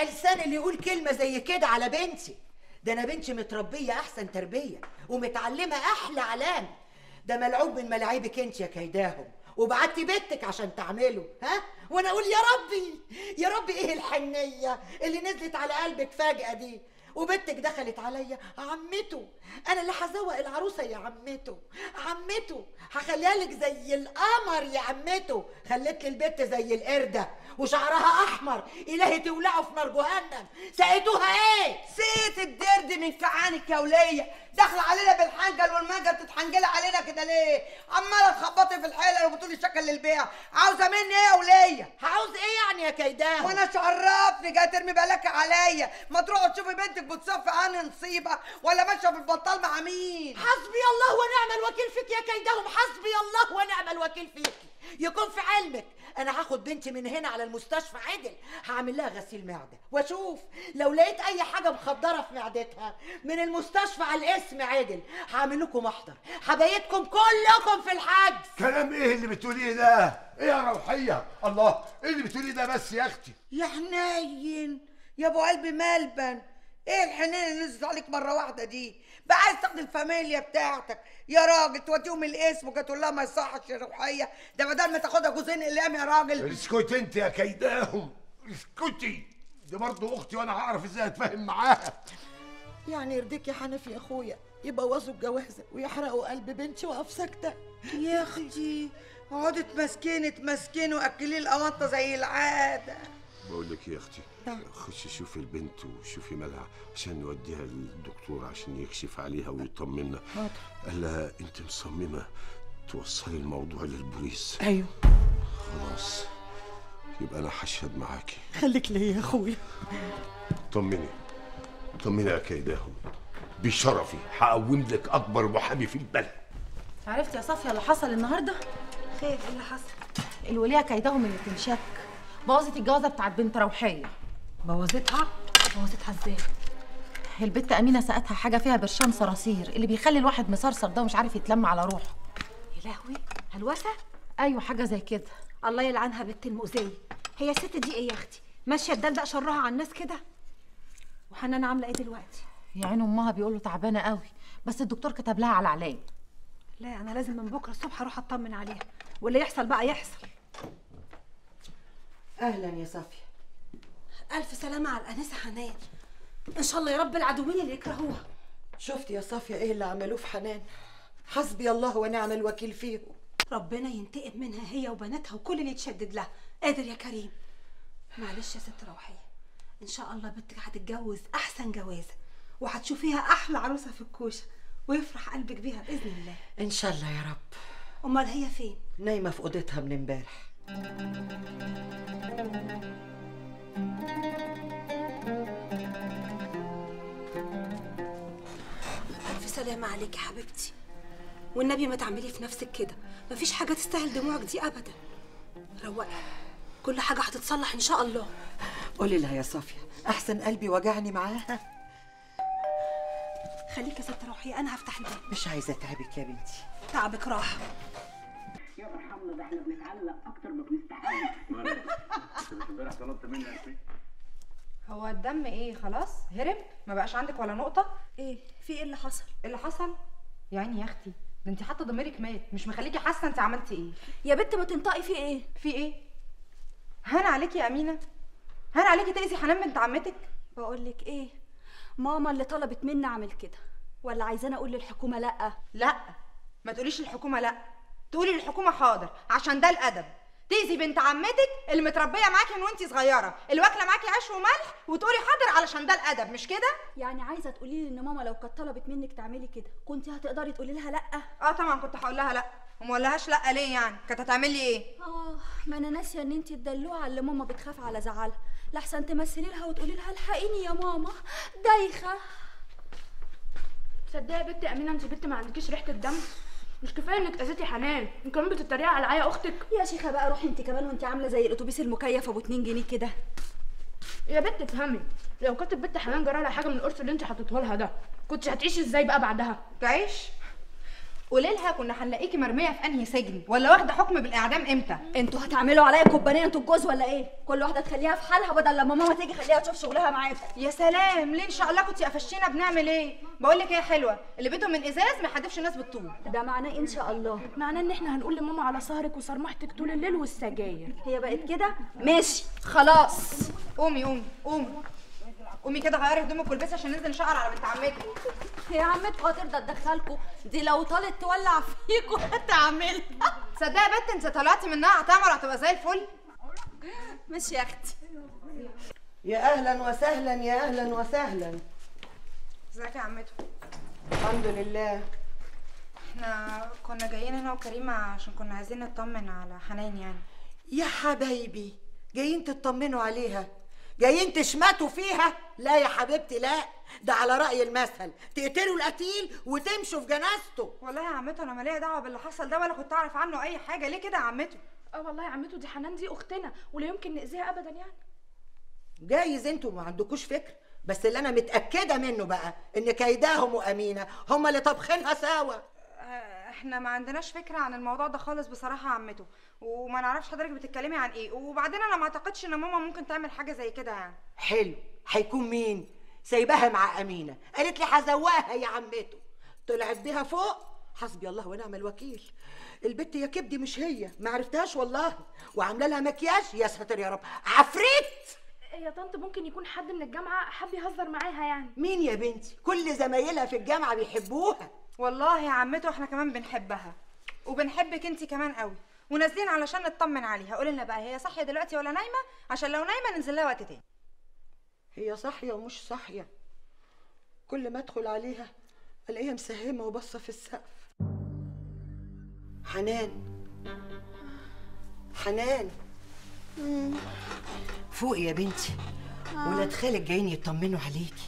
لسان اللي يقول كلمة زي كده على بنتي ده أنا بنتي متربية أحسن تربية ومتعلمة أحلى علام ده ملعوب من ملاعيبك انت يا كيداهم وبعتي بنتك عشان تعمله ها وانا اقول يا ربي يا ربي ايه الحنيه اللي نزلت على قلبك فجاه دي وبنتك دخلت عليا عمته انا اللي هزوق العروسه يا عمته عمته هخليها لك زي القمر يا عمته خليت لي البت زي القرده وشعرها احمر الهي تولعه في نار جهنم سقيتوها ايه سيت الدرد من كعانك يا وليه داخله علينا بالحنجل والمانجل تتحنجلي علينا كده ليه عماله تخبطي في الحيله وبتقولي شكل للبيع عاوزه مني ايه يا وليه عاوز ايه يعني يا كيداهم وانا شرفني جاي ترمي بالك عليا ما تروحي تشوفي بنتك بتصفي عني نصيبه ولا ماشيه بالبطال مع مين حسبي الله ونعم الوكيل فيك يا كيدهم حسبي الله ونعم الوكيل فيك يكون في علمك انا هاخد بنتي من هنا على المستشفى عدل هعمل لها غسيل معده واشوف لو لقيت اي حاجه مخدره في معدتها من المستشفى على الاسم عدل هعمل لكم محضر هبيتكم كلكم في الحجز كلام ايه اللي بتقوليه ده ايه يا روحيه الله ايه اللي بتقوليه ده بس يا اختي يا حنين يا ابو قلبي ملبن ايه الحنين اللي نزلت عليك مره واحده دي بقى عايز تاخد الفاميليا بتاعتك يا راجل توديهم الاسم وكانت تقول لها ما يصحش يا روحيه ده بدل ما تاخدها جوزين اقلام يا راجل اسكت انت يا كيداهم اسكتي دي برضه اختي وانا هعرف ازاي اتفاهم معاها يعني يرضيك يا حنفي يا اخويا يبوظوا الجوازه ويحرقوا قلب بنتي واقف ساكته يا اختي اقعدي تمسكني تمسكني واكليه القواطه زي العاده بقول لك يا اختي خشي شوفي البنت وشوفي مالها عشان نوديها للدكتور عشان يكشف عليها ويطمنا قال لها انت مصممه توصلي الموضوع للبوليس ايوه خلاص يبقى انا هشهد معاكي خليك ليا يا اخويا طمني طمني يا كيداهم بشرفي هقوم لك اكبر محامي في البلد عرفت يا صافية اللي حصل النهاردة؟ خير ايه اللي حصل الولية كيدهم اللي تنشك بوظت الجوازة بتاعت بنت روحية بوظتها بوظتها ازاي البت أمينة سقتها حاجة فيها برشام صراصير اللي بيخلي الواحد مسرسر ده ومش عارف يتلم على روحه يا لهوي هلوسه أيوة حاجة زي كده الله يلعنها بنت المؤذيه هي الست دي ايه يا اختي ماشيه تدلدق شرها على الناس كده وحنان عامله ايه دلوقتي يا عين أمها بيقولوا تعبانة قوي بس الدكتور كتب لها على علاج لا انا لازم من بكره الصبح اروح اطمن عليها واللي يحصل بقى يحصل اهلا يا صافيه الف سلامه على الانسه حنان ان شاء الله يا رب العدوين اللي يكرهوها شفت يا صافيه ايه اللي عملوه في حنان حسبي الله ونعم الوكيل فيهم ربنا ينتقم منها هي وبناتها وكل اللي يتشدد لها قادر يا كريم معلش يا ست روحيه ان شاء الله بنتك هتتجوز احسن جوازه وهتشوفيها احلى عروسه في الكوشه ويفرح قلبك بيها باذن الله ان شاء الله يا رب امال هي فين نايمه في اوضتها من امبارح الف سلامه عليك يا حبيبتي والنبي ما تعملي في نفسك كده مفيش حاجه تستاهل دموعك دي ابدا روقي كل حاجه هتتصلح ان شاء الله قولي لها يا صافيه احسن قلبي وجعني معاها خليك يا ست روحيه انا هفتح الباب مش عايزه اتعبك يا بنتي تعبك راح يا ارحمنا ده احنا بنتعلق اكتر ما بنستحمل امبارح طلبت مني يا سيدي هو الدم ايه خلاص هرب ما بقاش عندك ولا نقطه ايه في ايه اللي حصل ايه اللي حصل يا عيني يا اختي ده انت حتى ضميرك مات مش مخليكي حاسه انت عملتي ايه يا بنت ما تنطقي في ايه في ايه هان عليكي يا امينه هان عليكي تاذي حنان بنت عمتك بقول لك ايه ماما اللي طلبت مني اعمل كده ولا عايزاني اقول للحكومه لا لا ما تقوليش للحكومه لا تقولي للحكومه حاضر عشان ده الادب تاذي بنت عمتك اللي متربيه معاكي من وانتي صغيره اللي واكله معاكي عيش وملح وتقولي حاضر علشان ده الادب مش كده يعني عايزه تقولي لي ان ماما لو كانت طلبت منك تعملي كده كنت هتقدري تقولي لها لا اه طبعا كنت هقول لها لا وما اقولهاش لا ليه يعني كانت هتعملي ايه اه ما انا ناسيه ان انت الدلوعه اللي ماما بتخاف على زعلها لحسن تمثلي لها وتقولي لها الحقيني يا ماما دايخه تصدقي يا بنت امينه انت بنت ما عندكيش ريحه الدم مش كفايه انك اذيتي حنان وكمان بتتريقي على عيا اختك يا شيخه بقى روحي انت كمان وانت عامله زي الاتوبيس المكيف ابو 2 جنيه كده يا بنت افهمي لو كانت البنت حنان جرى لها حاجه من القرص اللي انت حطيته لها ده كنت هتعيشي ازاي بقى بعدها تعيش قولي لها كنا هنلاقيكي مرميه في انهي سجن ولا واخده حكم بالاعدام امتى انتوا هتعملوا عليا كوبانيه انتوا الجوز ولا ايه كل واحده تخليها في حالها بدل لما ماما تيجي خليها تشوف شغلها معاكم يا سلام ليه ان شاء الله كنتي قفشتينا بنعمل ايه بقول لك ايه يا حلوه اللي بيته من ازاز ما يحدفش الناس بالطوب ده معناه ان شاء الله معناه ان احنا هنقول لماما على سهرك وصرمحتك طول الليل والسجاير هي بقت كده ماشي خلاص قومي قومي قومي قومي كده غيري هدومك والبسي عشان ننزل نشقر على بنت عمتك يا عمتكم هترضى تدخلكم دي لو طالت تولع فيكم هتعملها تصدقي يا بنت انت طلعتي منها هتعمل هتبقى زي الفل مش يا اختي يا اهلا وسهلا يا اهلا وسهلا ازيك يا عمته الحمد لله احنا كنا جايين انا وكريمه عشان كنا عايزين نطمن على حنان يعني يا حبايبي جايين تطمنوا عليها جايين تشمتوا فيها لا يا حبيبتي لا ده على رأي المثل تقتلوا القتيل وتمشوا في جنازته والله يا عمته انا ماليه دعوه باللي حصل ده ولا كنت اعرف عنه اي حاجه ليه كده يا عمته اه والله يا عمته دي حنان دي اختنا ولا يمكن نأذيها ابدا يعني جايز انتوا ما عندكوش فكر بس اللي انا متأكدة منه بقى ان كيداهم وأمينة هما اللي طابخينها سوا اه، احنا ما عندناش فكره عن الموضوع ده خالص بصراحه يا عمته وما نعرفش حضرتك بتتكلمي عن ايه وبعدين انا ما اعتقدش ان ماما ممكن تعمل حاجه زي كده يعني حلو هيكون مين سايباها مع أمينة قالت لي هزوقها يا عمته طلعت بيها فوق حسبي الله ونعم الوكيل البت يا كبدي مش هي ما عرفتهاش والله وعامله لها مكياج يا ساتر يا رب عفريت يا طنط ممكن يكون حد من الجامعه حب يهزر معاها يعني مين يا بنتي كل زمايلها في الجامعه بيحبوها والله يا عمته احنا كمان بنحبها وبنحبك انت كمان قوي ونازلين علشان نطمن عليها قولي لنا بقى هي صاحيه دلوقتي ولا نايمه عشان لو نايمه ننزل لها وقت تاني هي صاحيه ومش صاحيه كل ما ادخل عليها الاقيها مسهمه وبصه في السقف حنان حنان فوق يا بنتي ولاد خالك جايين يطمنوا عليكي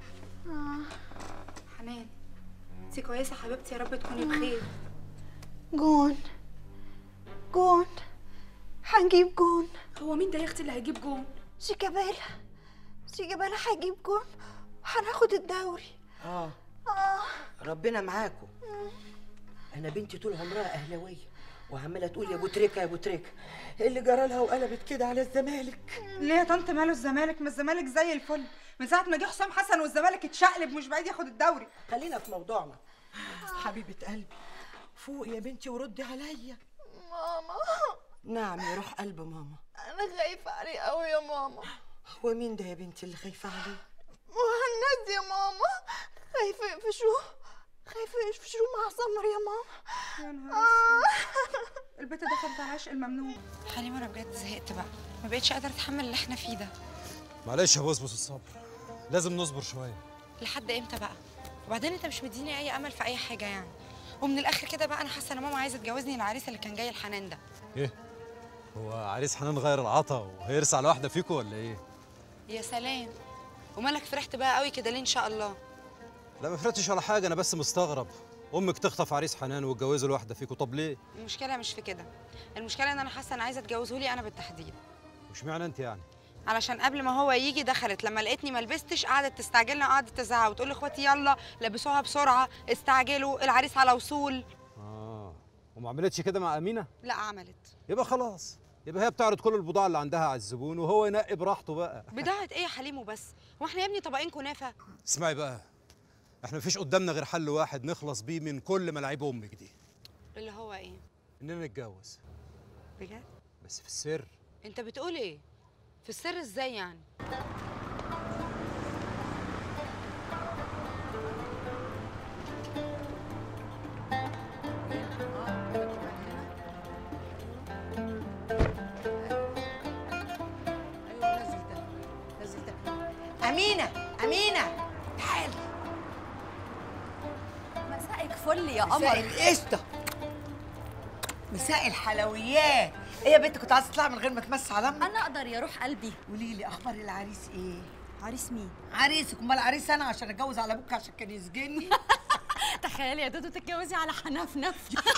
حنان انت كويسه حبيبتي يا رب تكوني بخير جون جون هنجيب جون هو مين ده يا اختي اللي هيجيب جون شيكابالا شيكابالا هيجيب جون هناخد الدوري اه اه ربنا معاكم انا بنتي طول عمرها اهلاويه وعماله تقول يا ابو تريكه يا ابو تريكه إيه اللي جرى لها وقلبت كده على الزمالك ليه يا طنط ماله الزمالك ما الزمالك زي الفل من ساعه ما جه حسام حسن والزمالك اتشقلب مش بعيد ياخد الدوري خلينا في موضوعنا حبيبه قلبي فوق يا بنتي وردي عليا ماما نعم يا روح قلب ماما انا خايفه عليه قوي يا ماما هو مين ده يا بنتي اللي خايفه عليه مهند يا ماما خايفه يقفشوه خايفه يقفشوه مع سمر يا ماما يا نهار اسود. البت دخلت على عشق الممنوع حليمة انا بجد زهقت بقى ما بقتش قادره اتحمل اللي احنا فيه ده معلش يا بصبص الصبر لازم نصبر شويه لحد امتى بقى وبعدين انت مش مديني اي امل في اي حاجه يعني ومن الاخر كده بقى انا حاسه ان ماما عايزه تجوزني العريس اللي كان جاي الحنان ده ايه هو عريس حنان غير العطا وهيرسى على واحده فيكم ولا ايه يا سلام ومالك فرحت بقى قوي كده ليه ان شاء الله لا ما فرقتش ولا حاجه انا بس مستغرب امك تخطف عريس حنان وتجوزه لواحده فيكم طب ليه المشكله مش في كده المشكله ان انا حاسه ان عايزه اتجوزه لي انا بالتحديد مش معنى انت يعني علشان قبل ما هو يجي دخلت لما لقيتني ما لبستش قعدت تستعجلنا قعدت تزعق وتقول لاخواتي يلا لبسوها بسرعه استعجلوا العريس على وصول اه وما عملتش كده مع امينه لا عملت يبقى خلاص يبقى هي بتعرض كل البضاعه اللي عندها على الزبون وهو ينقي براحته بقى بضاعه ايه يا حليم وبس هو احنا يا ابني طبقين كنافه اسمعي بقى احنا مفيش قدامنا غير حل واحد نخلص بيه من كل ملاعيب امك دي اللي هو ايه اننا نتجوز بجد بس في السر انت بتقول ايه في السر ازاي يعني ايوه نزل ده نزل ده امينه امينه تعالي مساءك فل يا مساء قمر القشطه مساء الحلويات ايه يا بنت كنت عايزه تطلع من غير ما تمس على امك انا اقدر يا روح قلبي قولي لي اخبار العريس ايه عريس مين عريسك امال عريس انا عشان اتجوز على ابوك عشان كان يسجني تخيلي يا دودو تتجوزي على حنفنف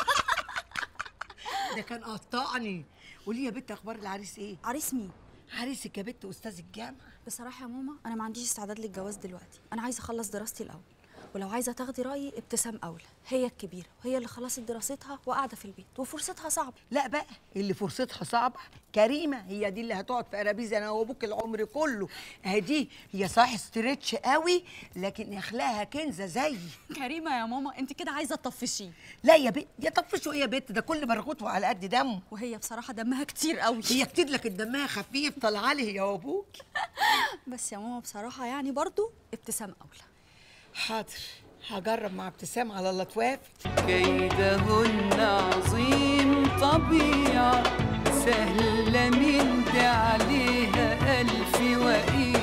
ده كان قطعني قولي يا بنت اخبار العريس ايه عريس مين عريسك يا بنت استاذ الجامعه بصراحه يا ماما انا ما عنديش استعداد للجواز دلوقتي انا عايزه اخلص دراستي الاول ولو عايزه تاخدي رايي ابتسام اولى هي الكبيره وهي اللي خلصت دراستها وقاعده في البيت وفرصتها صعبه لا بقى اللي فرصتها صعبة كريمة هي دي اللي هتقعد في قرابيز انا وابوك العمر كله اهي دي هي صح ستريتش قوي لكن اخلاها كنزة زي كريمه يا ماما انت كده عايزه تطفشيه لا يا بنت يا طفشوا ايه يا بنت ده كل مرغوته على قد دمه وهي بصراحه دمها كتير قوي هي كتير لكن دمها خفيف طالعه لي يا ابوك بس يا ماما بصراحه يعني برضو ابتسام اولى حاضر هجرب مع ابتسام على الله توافق كيدهن عظيم طبيعة سهلة من ده عليها ألف وإيه